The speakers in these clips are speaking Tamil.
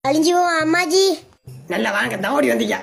அழிஞ்சு போவோம் அம்மாஜி நல்லா வாங்க தான் ஓடி வந்தீங்க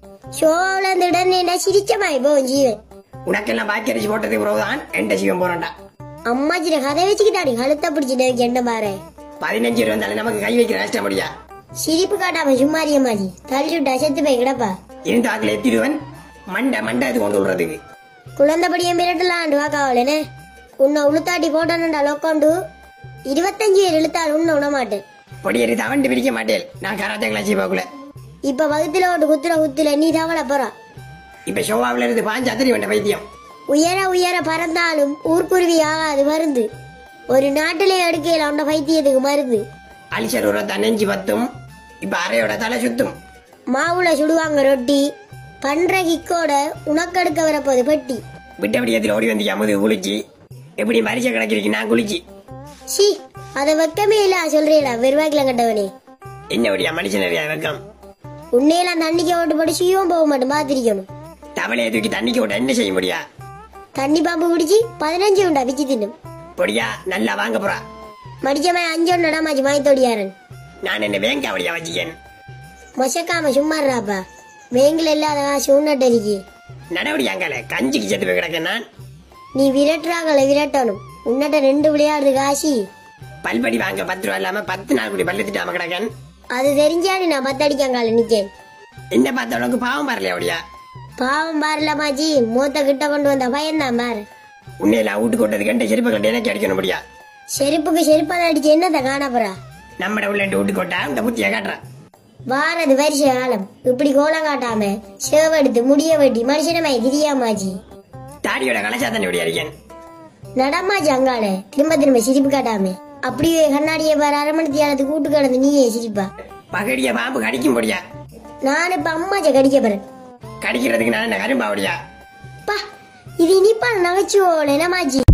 ஷோவில் இருந்து உடனே சிரிச்சமாய் போவோம் ஜீவன் உனக்கெல்லாம் பாக்கி அரிசி போட்டதுக்கு பிறகுதான் எந்த சிவம் போறேன்டா அம்மாஜிட கதை வச்சுக்கிட்டாடி கழுத்த பிடிச்சிட்டு என்ன பாரு பதினஞ்சு ரூபா இருந்தாலும் நமக்கு கை வைக்கிற கஷ்டம் முடியா சிரிப்பு காட்டாம சும்மாரி அம்மாஜி தள்ளி விட்டா செத்து போய் கிடப்பா இருந்த ஆக்கில் எத்திடுவன் மண்டை மண்டை இது கொண்டு விடுறதுக்கு குழந்தைபடியும் மிரட்டலாண்டு வாக்காவலனே உன்னை உளுத்தாட்டி போட்டானுண்டா லோக்காண்டு இருபத்தஞ்சு பேர் இழுத்தால் உன்னை விட மாட்டேன் பொடியேறி தவண்டு பிரிக்க மாட்டேன் நான் கராத்தே கிளாசி போகல இப்ப வகுத்துல ஓட்டு குத்துற குத்துல நீ தவள போறா இப்ப ஷோவாவில இருந்து பாஞ்சு அத்தனை வேண்ட வைத்தியம் உயர உயர பறந்தாலும் ஊர்க்குருவி ஆகாது மருந்து ஒரு நாட்டிலே எடுக்கையில உண்ட பைத்தியத்துக்கு மருந்து அலிசர் உரத்தை நெஞ்சு பத்தும் இப்ப அறையோட தலை சுத்தும் மாவுல சுடுவாங்க ரொட்டி பண்ற கிக்கோட உனக்கெடுக்க வரப்போது பெட்டி விட்டபடியத்தில் ஓடி வந்து அமுது குளிச்சு எப்படி மரிச்ச கிடக்கிறீங்க நான் குளிச்சு சி அத வெக்கமே இல்ல சொல்றீடா வெறுவாக்கில கண்டவனே என்ன வழியா மனுஷனரியா வெக்கம் உன்னையெல்லாம் தண்ணிக்கு ஓட்டு போட்டு சீவும் போக மாட்டேன் பாத்திரிக்கணும் தவளையை தூக்கி தண்ணிக்கு விட்ட என்ன செய்ய முடியா தண்ணி பாம்பு குடிச்சு பதினஞ்சு உண்டா பிச்சு தின்னும் பொடியா நல்லா வாங்க போறா மடிச்சமே அஞ்சொன்னு நடமாச்சு மாய்த்தோடியாரன் நான் என்ன வேங்க அவளியா வச்சுக்கேன் மொசக்காம சும்மாறாப்பா வேங்கில இல்லாத காசு உன்னட்டரிக்கு நடவடியாங்கல கஞ்சிக்கு செத்து போய் கிடக்கேன் நான் நீ விரட்டுறாங்கள விரட்டணும் உன்னட்ட ரெண்டு விளையாடுது காசி பல்படி வாங்க பத்து ரூபா இல்லாம பத்து நாள் கூடி பல்லு திட்டாம கிடக்கேன் அது தெரிஞ்சாடி நான் பத்தடிக்காங்கால நிக்கேன் என்ன பார்த்த அளவுக்கு பாவம் பாரலையா அவளியா பாவம் பாருலமாச்சி மூத்த கிட்ட கொண்டு வந்த பயன்தான் பாரு உன்னையெல்லாம் வீட்டு கொண்டது கண்டு செருப்பு கண்டு எனக்கு அடிக்கணும் முடியா செருப்புக்கு செருப்பாத அடிச்சு என்னத்த காணப்போறா நம்மட உள்ள வீட்டு கொட்டா இந்த புத்திய காட்டுறான் வாரது வருஷ காலம் இப்படி கோலம் காட்டாம சேவெடுத்து முடிய வெட்டி மனுஷனமாய் திரியாமாச்சி தாடியோட கலச்சா தண்ணி ஒடியா இருக்கேன் நடமாச்சு அங்கால திரும்ப திரும்ப சிரிப்பு காட்டாம அப்படியே கண்ணாடியை பாரு அரை மணி தியானத்துக்கு கூட்டு கிடந்து நீயே சிரிப்பா பகடிய பாம்பு கடிக்கும் பொடியா நான் இப்ப அம்மாச்ச கடிக்க போறேன் கடிக்கிறதுக்கு நான் என்ன கரும்பாவடியா பா இது இனிப்பான நகைச்சுவோல என்னமாச்சி